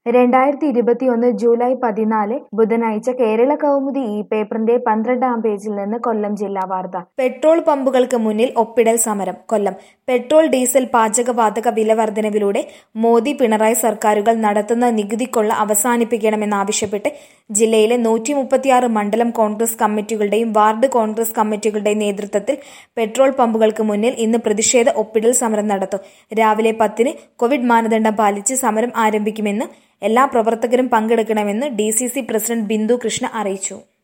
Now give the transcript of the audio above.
രണ്ടായിരത്തി ഇരുപത്തിയൊന്ന് ജൂലൈ പതിനാല് ബുധനാഴ്ച കേരള കൗമുദി ഈ പേപ്പറിന്റെ പന്ത്രണ്ടാം പേജിൽ നിന്ന് കൊല്ലം ജില്ലാ വാർത്ത പെട്രോൾ പമ്പുകൾക്ക് മുന്നിൽ ഒപ്പിടൽ സമരം കൊല്ലം പെട്രോൾ ഡീസൽ പാചകവാതക വില വർധനവിലൂടെ മോദി പിണറായി സർക്കാരുകൾ നടത്തുന്ന നികുതിക്കൊള്ള അവസാനിപ്പിക്കണമെന്നാവശ്യപ്പെട്ട് ജില്ലയിലെ നൂറ്റി മുപ്പത്തിയാറ് മണ്ഡലം കോൺഗ്രസ് കമ്മിറ്റികളുടെയും വാർഡ് കോൺഗ്രസ് കമ്മിറ്റികളുടെയും നേതൃത്വത്തിൽ പെട്രോൾ പമ്പുകൾക്ക് മുന്നിൽ ഇന്ന് പ്രതിഷേധ ഒപ്പിടൽ സമരം നടത്തും രാവിലെ പത്തിന് കോവിഡ് മാനദണ്ഡം പാലിച്ച് സമരം ആരംഭിക്കുമെന്ന് എല്ലാ പ്രവർത്തകരും പങ്കെടുക്കണമെന്ന് ഡി പ്രസിഡന്റ് ബിന്ദു കൃഷ്ണ അറിയിച്ചു